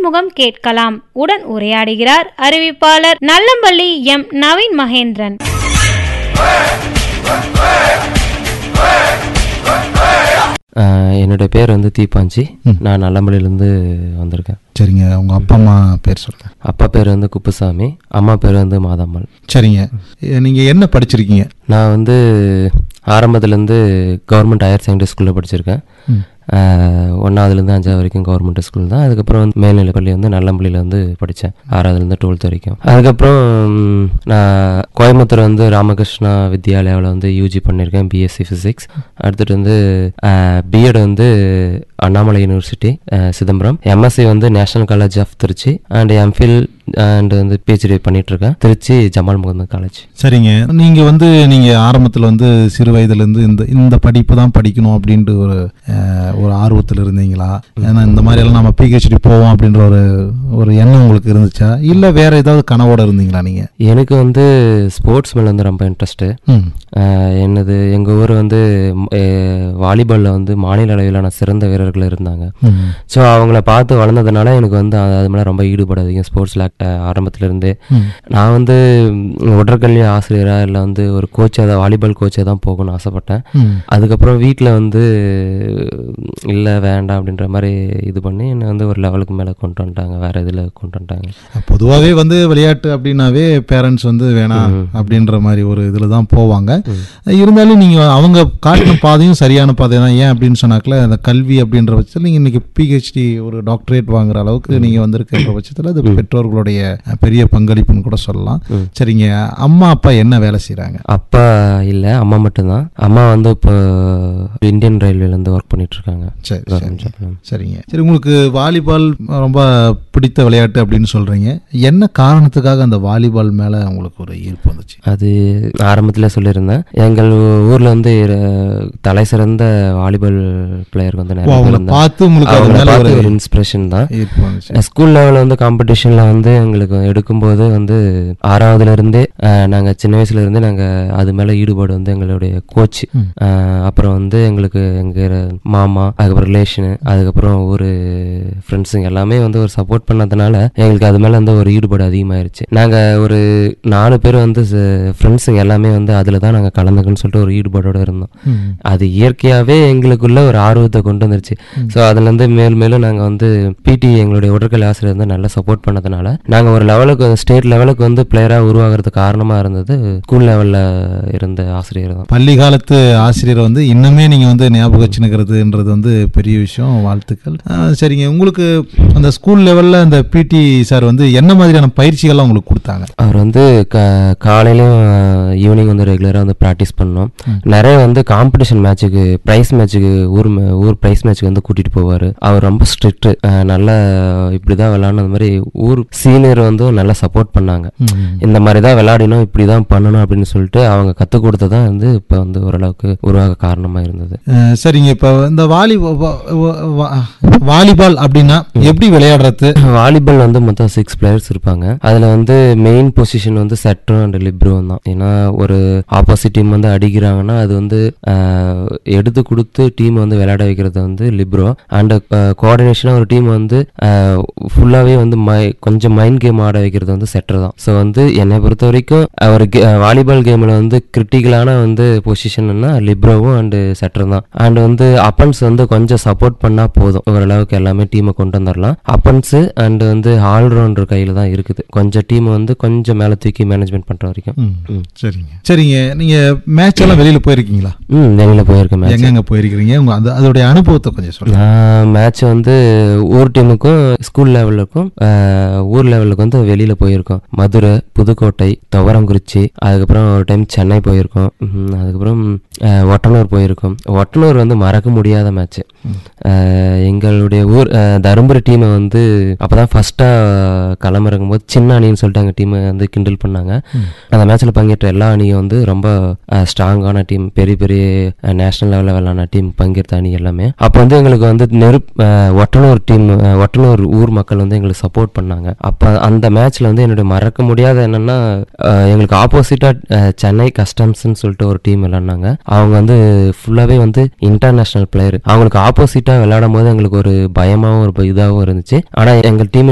நேர்முகம் கேட்கலாம் உடன் உரையாடுகிறார் அறிவிப்பாளர் நல்லம்பள்ளி எம் நவீன் மகேந்திரன் ஆஹ் என்னோட பேர் வந்து தீபாஞ்சி நான் நல்லமலையிலேருந்து வந்திருக்கேன் சரிங்க உங்க அப்பா அம்மா பேர் சொல்லுங்க அப்பா பேர் வந்து குப்புசாமி அம்மா பேர் வந்து மாதம்மாள் சரிங்க எ, நீங்க என்ன படிச்சிருக்கீங்க நான் வந்து ஆரம்பத்துலேருந்து கவர்மெண்ட் ஹையர் செகண்டரி ஸ்கூலில் படிச்சிருக்கேன் ஆஹ் ஒண்ணாவதுலேருந்து அஞ்சாவது வரைக்கும் கவர்மெண்ட் ஸ்கூல் தான் அதுக்கப்புறம் வந்து மேல்நிலைப் பள்ளி வந்து நல்லம்பள்ளியில் வந்து படித்தேன் ஆறாவதுலேருந்து டுவெல்த் வரைக்கும் அதுக்கப்புறம் ம், நான் கோயம்புத்தூர் வந்து ராமகிருஷ்ணா வித்யாலயாவில் வந்து யூஜி பண்ணியிருக்கேன் பிஎஸ்சி ஃபிசிக்ஸ் அடுத்துட்டு வந்து பிஎட் வந்து அண்ணாமலை யூனிவர்சிட்டி ஆஹ் சிதம்பரம் எம்எஸ்சி வந்து national college of Tiruchi and MPhil and வந்து பிஹெச்டி பண்ணிட்டு இருக்கேன் திருச்சி ஜமால் முகமது காலேஜ் சரிங்க நீங்க வந்து நீங்க ஆரம்பத்துல வந்து சிறு வயதுல இருந்து இந்த இந்த படிப்பு தான் படிக்கணும் அப்படின்ட்டு ஒரு அஹ், ஒரு ஆர்வத்துல இருந்தீங்களா ஏன்னா இந்த மாதிரி எல்லாம் நம்ம பிஹெச்டி போவோம் அப்படின்ற ஒரு ஒரு எண்ணம் உங்களுக்கு இருந்துச்சா இல்ல வேற ஏதாவது கனவோட இருந்தீங்களா நீங்க எனக்கு வந்து ஸ்போர்ட்ஸ் மேலே வந்து ரொம்ப இன்ட்ரெஸ்ட்டு ம் என்னது எங்கள் ஊர் வந்து வாலிபாலில் வந்து மாநில அளவிலான சிறந்த வீரர்கள் இருந்தாங்க ம். ஸோ அவங்கள பார்த்து வளர்ந்ததுனால எனக்கு வந்து அது அது மேலே ரொம்ப ஈடுபாடு அதிகம் ஸ்போர்ட்ஸில் ஆரம்பத்துலேருந்தே ம். நான் வந்து ம், உடற்கல்வி ஆசிரியராக இல்லை வந்து ஒரு கோச்சாக தான் வாலிபால் கோச்சாக தான் போகணும்னு ஆசைப்பட்டேன் ம். அதுக்கப்புறம் வீட்டில் வந்து இல்லை வேண்டாம் அப்படின்ற மாதிரி இது பண்ணி என்னை வந்து ஒரு லெவலுக்கு மேலே கொண்டு வந்துட்டாங்க வேறு இதில் கொண்டு வந்துட்டாங்க பொதுவாகவே வந்து விளையாட்டு அப்படின்னாவே பேரண்ட்ஸ் வந்து வேணாம் அப்படின்ற மாதிரி ஒரு இதில் தான் போவாங்க இருந்தாலும் நீங்கள் அவங்க காட்டின பாதையும் சரியான பாதை தான் ஏன் அப்படின்னு சொன்னாக்கல அந்த கல்வி அப்படின்ற பட்சத்தில் நீங்கள் இன்னைக்கு பிஹெச்டி ஒரு டாக்டரேட் வாங்குற அளவுக்கு நீங்கள் வந்திருக்கின்ற பட்சத்தில் அது பெற்றோர்களுடைய பெரிய பங்களிப்புன்னு கூட சொல்லலாம் சரிங்க அம்மா அப்பா என்ன வேலை செய்கிறாங்க அப்பா இல்லை அம்மா மட்டும்தான் அம்மா வந்து இப்போ இந்தியன் ரயில்வேலேருந்து ஒர்க் பண்ணிட்டு இருக்காங்க சரி கவர்மெண்ட் சரி ஜாப்ல சரிங்க சரி உங்களுக்கு வாலிபால் ரொம்ப பிடித்த விளையாட்டு அப்படின்னு சொல்கிறீங்க என்ன காரணத்துக்காக அந்த வாலிபால் மேலே உங்களுக்கு ஒரு ஈர்ப்பு வந்துச்சு அது ஆரம்பத்தில் சொல்லியிருந்தேன் எங்கள் ஊரில் வந்து இர- தலை சிறந்த வாலிபால் பிளேயர் வந்து ஓ, நிறைய பேர் அவங்கள இருந்தாங்க. பார்த்து உங்களுக்கு அது அவங்கள மேல பார்த்து ஒரு ஒரு இன்ஸ்பிரேஷன் தான் ஈர்ப்பு வந்துச்சு ஸ்கூல் லெவலில் வந்து காம்படிஷனில் வந்து எங்களுக்கு எடுக்கும்போது வந்து ஆறாவதுல இருந்தே அஹ், நாங்க சின்ன வயசுல இருந்தே நாங்க அது மேல ஈடுபாடு வந்து எங்களுடைய கோச் அப்புறம் வந்து எங்களுக்கு எங்க மாமா அதுக்கப்புறம் ரிலேஷனு அதுக்கப்புறம் ஒரு ஃப்ரெண்ட்ஸுங்க எல்லாமே வந்து ஒரு சப்போர்ட் பண்ணதுனால எங்களுக்கு அது மேல வந்து ஒரு ஈடுபாடு அதிகமாயிருச்சு நாங்க ஒரு நாலு பேர் வந்து ஃப்ரெண்ட்ஸுங்க எல்லாமே வந்து அதுல தான் நாங்க கலந்துக்கணும்னு சொல்லிட்டு ஒரு ஈடுபாடோட இருந்தோம் ம். அது இயற்கையாகவே எங்களுக்குள்ள ஒரு ஆர்வத்தை கொண்டு வந்துருச்சு ஸோ அதுலேருந்து மேல் மேலும் நாங்கள் வந்து பிடி எங்களுடைய உடற்கல்வி ஆசிரியர் வந்து நல்லா சப்போர்ட் பண்ணதுனால நாங்கள் ஒரு லெவலுக்கு ஸ்டேட் லெவலுக்கு வந்து பிளேயராக உருவாகிறதுக்கு காரணமாக இருந்தது ஸ்கூல் லெவலில் இருந்த ஆசிரியர் தான் பள்ளி காலத்து ஆசிரியரை வந்து இன்னுமே நீங்க வந்து ஞாபகம் வச்சுனுக்கிறதுன்றது வந்து பெரிய விஷயம் வாழ்த்துக்கள் ஆ, சரிங்க உங்களுக்கு அந்த ஸ்கூல் லெவல்ல அந்த பிடி சார் வந்து என்ன மாதிரியான பயிற்சிகள்லாம் உங்களுக்கு கொடுத்தாங்க அவர் வந்து க காலையிலையும் ஈவினிங் வந்து ரெகுலராக வந்து ப்ராக்டிஸ் பண்ணோம் நிறைய வந்து காம்படிஷன் மேட்ச்சுக்கு ப்ரைஸ் மேட்ச்சுக்கு ஊர் மே- ஊர் ப்ரைஸ் மேட்ச்சுக்கு வந்து கூட்டிகிட்டு போவார் அவர் ரொம்ப ஸ்ட்ரிக்ட் நல்லா இப்படி தான் விளாட்ணும் அந்த மாதிரி ஊர் சீனியர் வந்து நல்லா சப்போர்ட் பண்ணாங்க இந்த மாதிரி தான் விளையாடணும் இப்படி தான் பண்ணணும் அப்படின்னு சொல்லிட்டு அவங்க கற்றுக் கொடுத்ததான் வந்து இப்போ வந்து ஓரளவுக்கு உருவாக காரணமாக இருந்தது அஹ், சரிங்க இப்போ இந்த வாலி வா- வா- வா- வாலிபால் அப்படின்னா எப்படி விளையாடுறது வாலிபால் வந்து மொத்தம் சிக்ஸ் பிளேயர்ஸ் இருப்பாங்க அதில் வந்து மெயின் பொசிஷன் வந்து செட்டரும் அண்ட் லிப்ரோவும் தான் ஏன்னா ஒரு ஆப்போசிட் டீம் வந்து அடிக்கிறாங்கன்னா அது வந்து ஆஹ், எடுத்து கொடுத்து டீம் வந்து விளையாட வைக்கிறது வந்து லிப்ரோ அண்ட் கோஆர்டினேஷனாக ஒரு டீம் வந்து ஃபுல்லாகவே வந்து மை கொஞ்சம் மைண்ட் கேம் ஆட வைக்கிறது வந்து செட்டர் தான் ஸோ வந்து என்னை பொறுத்த வரைக்கும் அவர் வாலிபால் கேமில் வந்து கிரிட்டிக்கலான வந்து பொசிஷன்னா லிப்ரோவும் அண்டு செட்டர் தான் அண்ட் வந்து அப்பன்ஸ் வந்து கொஞ்சம் சப்போர்ட் பண்ணால் போதும் ஓரளவுக்கு எல்லாமே டீமை கொண்டு வந்துடலாம் அப்பன்ஸு அண்ட் வந்து ஆல்ரவுண்டர் கையில் தான் இருக்குது கொஞ்சம் டீம் வந்து கொஞ்சம் மேலே தூக்கி மேனேஜ்மெண்ட் பண்ணுற வரைக்கும் ம், சரிங்க சரிங்க நீங்க மேட்ச் எல்லாம் வெளியில போயிருக்கீங்களா ம் வெளியில் போயிருக்கேன் மேட்ச் எங்கெங்க போயிருக்கிறீங்க உங்க அந்த அதோடைய அனுபவத்தை கொஞ்சம் சொல்லுங்க நான் மேட்ச் வந்து ஊர் டீமுக்கும் ஸ்கூல் லெவலுக்கும் ஊர் லெவலுக்கு வந்து வெளியில் போயிருக்கோம் மதுரை புதுக்கோட்டை துவரங்குறிச்சி அதுக்கப்புறம் ஒரு டைம் சென்னை போயிருக்கோம் ம், அதுக்கப்புறம் அஹ், ஒட்டனூர் போயிருக்கோம் ஒட்டனூர் வந்து மறக்க முடியாத மேட்ச் எங்களுடைய ஊர் அஹ், தருமபுரி டீமை வந்து அப்போ தான் ஃபஸ்ட்டாக களமிறங்கும் போது சின்ன அணின்னு சொல்லிட்டு எங்கள் டீமை வந்து கிண்டல் பண்ணாங்க அந்த மேட்ச்சில் பங்கேற்ற எல்லா அணியும் வந்து ரொம்ப ஸ்ட்ராங்கான டீம் பெரிய பெரிய நேஷனல் லெவலில் விளாட்ன டீம் பங்கேற்ற அணி எல்லாமே அப்போ வந்து எங்களுக்கு வந்து நெருப் அஹ், ஒட்டனூர் டீம் ஒட்டனூர் ஊர் மக்கள் வந்து எங்களுக்கு சப்போர்ட் பண்ணாங்க அப்போ அந்த மேட்ச்சில் வந்து என்னுடைய மறக்க முடியாத என்னன்னா அஹ், எங்களுக்கு ஆப்போசிட்டாக சென்னை கஸ்டம்ஸ்னு சொல்லிட்டு ஒரு டீம் விளாட்னாங்க அவங்க வந்து ஃபுல்லாகவே வந்து இன்டர்நேஷ்னல் பிளேயர் அவங்களுக்கு ஆப்போசிட்டாக விளையாடும் போது எங்களுக்கு ஒரு பயமாகவும் ஒரு இதாகவும் இருந்துச்சு ஆனால் எங்கள் டீம்